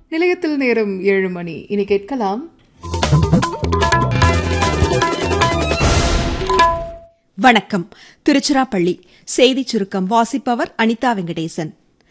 நிலையத்தில் நேரம் ஏழு மணி இனி கேட்கலாம் வணக்கம் திருச்சிராப்பள்ளி செய்திச் சுருக்கம் வாசிப்பவர் அனிதா வெங்கடேசன்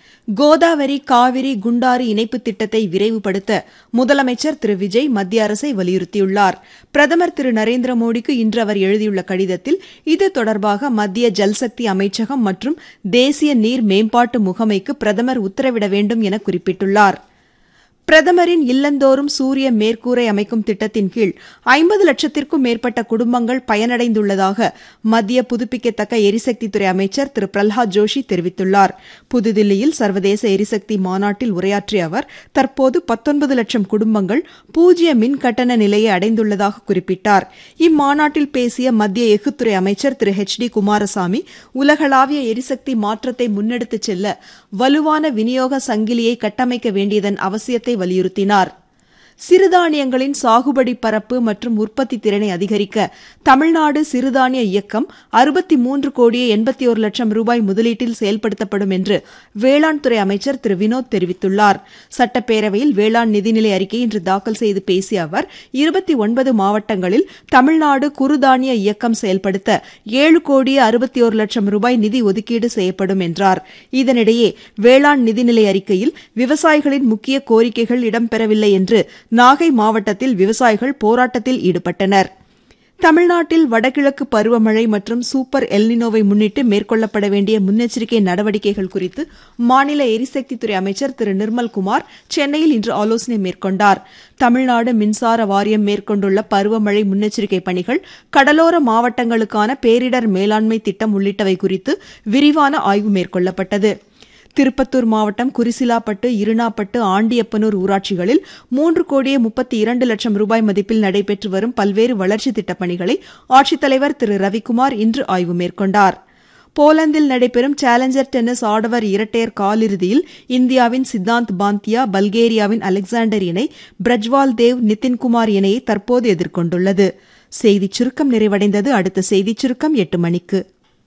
கோதாவரி காவிரி குண்டாறு இணைப்பு திட்டத்தை விரைவுபடுத்த முதலமைச்சர் திரு விஜய் மத்திய அரசை வலியுறுத்தியுள்ளார் பிரதமர் திரு நரேந்திர மோடிக்கு இன்று அவர் எழுதியுள்ள கடிதத்தில் இது தொடர்பாக மத்திய ஜல்சக்தி அமைச்சகம் மற்றும் தேசிய நீர் மேம்பாட்டு முகமைக்கு பிரதமர் உத்தரவிட வேண்டும் என குறிப்பிட்டுள்ளார் பிரதமரின் இல்லந்தோறும் சூரிய மேற்கூரை அமைக்கும் திட்டத்தின் கீழ் ஐம்பது லட்சத்திற்கும் மேற்பட்ட குடும்பங்கள் பயனடைந்துள்ளதாக மத்திய புதுப்பிக்கத்தக்க எரிசக்தித்துறை அமைச்சர் திரு பிரல்ஹாத் ஜோஷி தெரிவித்துள்ளார் புதுதில்லியில் சர்வதேச எரிசக்தி மாநாட்டில் உரையாற்றிய அவர் தற்போது பத்தொன்பது லட்சம் குடும்பங்கள் பூஜ்ய மின் கட்டண நிலையை அடைந்துள்ளதாக குறிப்பிட்டார் இம்மாநாட்டில் பேசிய மத்திய எஃகுத்துறை அமைச்சர் திரு ஹெச் டி குமாரசாமி உலகளாவிய எரிசக்தி மாற்றத்தை முன்னெடுத்துச் செல்ல வலுவான விநியோக சங்கிலியை கட்டமைக்க வேண்டியதன் அவசியத்தை வலியுறுத்தினார் சிறுதானியங்களின் சாகுபடி பரப்பு மற்றும் உற்பத்தி திறனை அதிகரிக்க தமிழ்நாடு சிறுதானிய இயக்கம் அறுபத்தி மூன்று கோடியே எண்பத்தி ஒரு லட்சம் ரூபாய் முதலீட்டில் செயல்படுத்தப்படும் என்று வேளாண் துறை அமைச்சர் திரு வினோத் தெரிவித்துள்ளார் சட்டப்பேரவையில் வேளாண் நிதிநிலை அறிக்கை இன்று தாக்கல் செய்து பேசிய அவர் இருபத்தி ஒன்பது மாவட்டங்களில் தமிழ்நாடு குறுதானிய இயக்கம் செயல்படுத்த ஏழு கோடியே அறுபத்தி ஒரு லட்சம் ரூபாய் நிதி ஒதுக்கீடு செய்யப்படும் என்றார் இதனிடையே வேளாண் நிதிநிலை அறிக்கையில் விவசாயிகளின் முக்கிய கோரிக்கைகள் இடம்பெறவில்லை என்று நாகை மாவட்டத்தில் விவசாயிகள் போராட்டத்தில் ஈடுபட்டனர் தமிழ்நாட்டில் வடகிழக்கு பருவமழை மற்றும் சூப்பர் எல்னினோவை முன்னிட்டு மேற்கொள்ளப்பட வேண்டிய முன்னெச்சரிக்கை நடவடிக்கைகள் குறித்து மாநில எரிசக்தித்துறை அமைச்சர் திரு நிர்மல்குமார் சென்னையில் இன்று ஆலோசனை மேற்கொண்டார் தமிழ்நாடு மின்சார வாரியம் மேற்கொண்டுள்ள பருவமழை முன்னெச்சரிக்கை பணிகள் கடலோர மாவட்டங்களுக்கான பேரிடர் மேலாண்மை திட்டம் உள்ளிட்டவை குறித்து விரிவான ஆய்வு மேற்கொள்ளப்பட்டது திருப்பத்தூர் மாவட்டம் குரிசிலாப்பட்டு இருணாப்பட்டு ஆண்டியப்பனூர் ஊராட்சிகளில் மூன்று கோடியே முப்பத்தி இரண்டு லட்சம் ரூபாய் மதிப்பில் நடைபெற்று வரும் பல்வேறு வளர்ச்சித் திட்டப் பணிகளை ஆட்சித்தலைவர் திரு ரவிக்குமார் இன்று ஆய்வு மேற்கொண்டார் போலந்தில் நடைபெறும் சேலஞ்சர் டென்னிஸ் ஆடவர் இரட்டையர் காலிறுதியில் இந்தியாவின் சித்தாந்த் பாந்தியா பல்கேரியாவின் அலெக்சாண்டர் இணை பிரஜ்வால் தேவ் நிதின்குமார் இணையை தற்போது எதிர்கொண்டுள்ளது செய்திச் சுருக்கம் நிறைவடைந்தது அடுத்த செய்திச் சுருக்கம் எட்டு மணிக்கு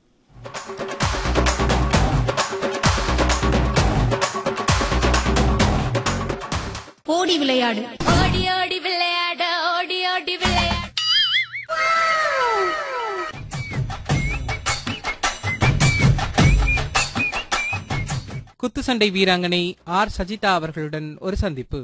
ஓடி விளையாடு ஓடி ஓடி விளையாட ஓடி ஓடி விளையாட குத்துச்சண்டை வீராங்கனை ஆர் சஜிதா அவர்களுடன் ஒரு சந்திப்பு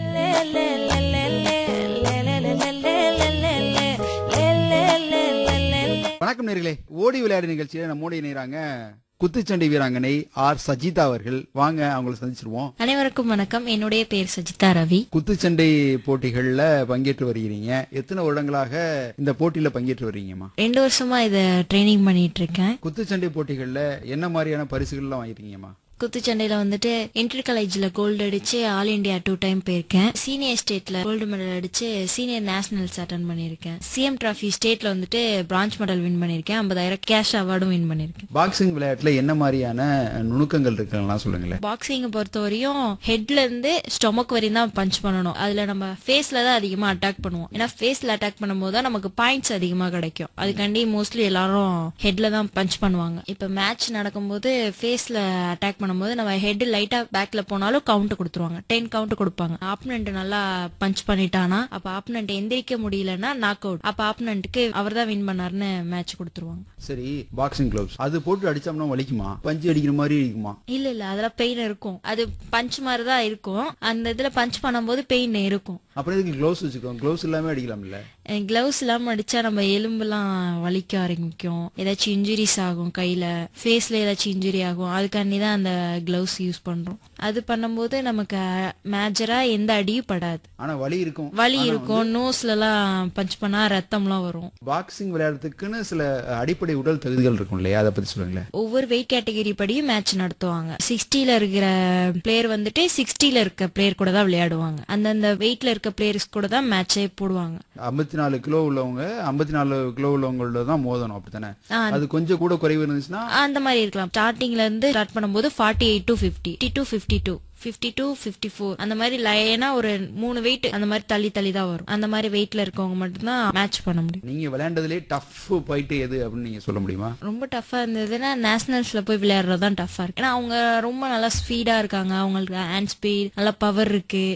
வணக்கம் நேர்களே ஓடி விளையாடு நிகழ்ச்சியில நம்ம ஓடி இணைகிறாங்க குத்துச்சண்டை வீராங்கனை ஆர் சஜிதா அவர்கள் வாங்க அவங்கள சந்திச்சிருவோம் அனைவருக்கும் வணக்கம் என்னுடைய பேர் சஜிதா ரவி குத்துச்சண்டை போட்டிகள்ல பங்கேற்று வருகிறீங்க எத்தனை வருடங்களாக இந்த போட்டியில பங்கேற்று வர்றீங்கம்மா ரெண்டு வருஷமா இத ட்ரைனிங் பண்ணிட்டு இருக்கேன் குத்துச்சண்டை போட்டிகள்ல என்ன மாதிரியான பரிசுகள்லாம் வாங்கிருக்கீங்கம்மா குத்துச்சண்டையில வந்துட்டு இன்டர் காலேஜ்ல கோல்டு அடிச்சு ஆல் இந்தியா டூ டைம் போயிருக்கேன் சீனியர் ஸ்டேட்ல கோல்டு மெடல் அடிச்சு சீனியர் நேஷனல்ஸ் அட்டன் பண்ணிருக்கேன் சிஎம் டிராஃபி ஸ்டேட்ல வந்துட்டு பிரான்ச் மெடல் வின் பண்ணிருக்கேன் ஐம்பதாயிரம் கேஷ் அவார்டும் வின் பண்ணிருக்கேன் பாக்ஸிங் விளையாட்டுல என்ன மாதிரியான நுணுக்கங்கள் இருக்குலாம் சொல்லுங்களேன் பாக்ஸிங் பொறுத்தவரையும் ஹெட்ல இருந்து ஸ்டொமக் வரையும் தான் பஞ்ச் பண்ணணும் அதுல நம்ம ஃபேஸ்ல தான் அதிகமா அட்டாக் பண்ணுவோம் ஏன்னா ஃபேஸ்ல அட்டாக் பண்ணும்போது தான் நமக்கு பாயிண்ட்ஸ் அதிகமா கிடைக்கும் அதுக்காண்டி மோஸ்ட்லி எல்லாரும் ஹெட்ல தான் பஞ்ச் பண்ணுவாங்க இப்ப மேட்ச் நடக்கும்போது ஃபேஸ்ல அட்டாக் பண்ணும்போது நம்ம ஹெட் லைட்டா பேக்ல போனாலும் கவுண்ட் கொடுத்துருவாங்க டென் கவுண்ட் கொடுப்பாங்க ஆப்பனண்ட் நல்லா பஞ்ச் பண்ணிட்டானா அப்ப ஆப்பனண்ட் எந்திரிக்க முடியலன்னா நாக் அவுட் அப்ப ஆப்பனண்ட்டுக்கு அவர் தான் வின் பண்ணாருன்னு மேட்ச் கொடுத்துருவாங்க சரி பாக்ஸிங் கிளப்ஸ் அது போட்டு அடிச்சோம்னா வலிக்குமா பஞ்சு அடிக்கிற மாதிரி இருக்குமா இல்ல இல்ல அதெல்லாம் பெயின் இருக்கும் அது பஞ்ச் மாதிரி தான் இருக்கும் அந்த இதுல பஞ்ச் பண்ணும்போது பெயின் இருக்கும் அப்புறம் எதுக்கு க்ளவுஸ் வச்சுக்கோங்க க்ளவுஸ் இல்லாம அடிக்கலாம்ல கிளவுஸ் இல்லாம அடிச்சா நம்ம எலும்புலாம் வலிக்க ஆரம்பிக்கும் ஏதாச்சும் இன்ஜுரிஸ் ஆகும் கையில ஃபேஸ்ல ஏதாச்சும் இன்ஜுரி ஆகும் அதுக்காண்டி தான் அந்த கிளவுஸ் யூஸ் பண்றோம் அது பண்ணும்போது நமக்கு மேஜரா எந்த அடியும் படாது ஆனா வலி இருக்கும் வலி இருக்கும் நோஸ்ல எல்லாம் பஞ்ச் பண்ணா ரத்தம்லாம் வரும் பாக்ஸிங் விளையாடுறதுக்குன்னு சில அடிப்படை உடல் தகுதிகள் இருக்கும் இல்லையா அதை பத்தி சொல்லுங்களேன் ஒவ்வொரு வெயிட் கேட்டகரி படியும் மேட்ச் நடத்துவாங்க சிக்ஸ்டில இருக்கிற பிளேயர் வந்துட்டு சிக்ஸ்டில இருக்க பிளேயர் கூட தான் விளையாடுவாங்க அந்தந்த வெயிட்ல இருக்க பிளேயர்ஸ் கூட தான் மேட்சே போடுவாங்க ஐம்பத்தி நாலு கிலோ உள்ளவங்க ஐம்பத்தி நாலு கிலோ உள்ளவங்களோட தான் மோதணும் அப்படித்தானே ஆ. அது கொஞ்சம் கூட குறைவு இருந்துச்சுன்னா அந்த மாதிரி இருக்கலாம் ஸ்டார்டிங்ல இருந்து ஸ்டார்ட் பண்ணும்போது forty eight to fifty to fifty two fifty two fifty four அந்த மாதிரி லைனா ஒரு மூணு வெயிட் அந்த மாதிரி தள்ளி தள்ளி தான் வரும் அந்த மாதிரி வெயிட்ல இருக்கவங்க மட்டும்தான் மேட்ச் பண்ண முடியும் நீங்க விளையாண்டதுலே டஃப் போயிட்டு எது அப்படின்னு நீங்க சொல்ல முடியுமா ரொம்ப டஃபா இருந்ததுன்னா நேஷனல்ஸ்ல போய் விளையாடுறது தான் டஃபா இருக்கு ஏன்னா அவங்க ரொம்ப நல்லா ஸ்பீடா இருக்காங்க அவங்களுக்கு ஹேண்ட் ஸ்பீட் நல்லா பவர் இருக்கு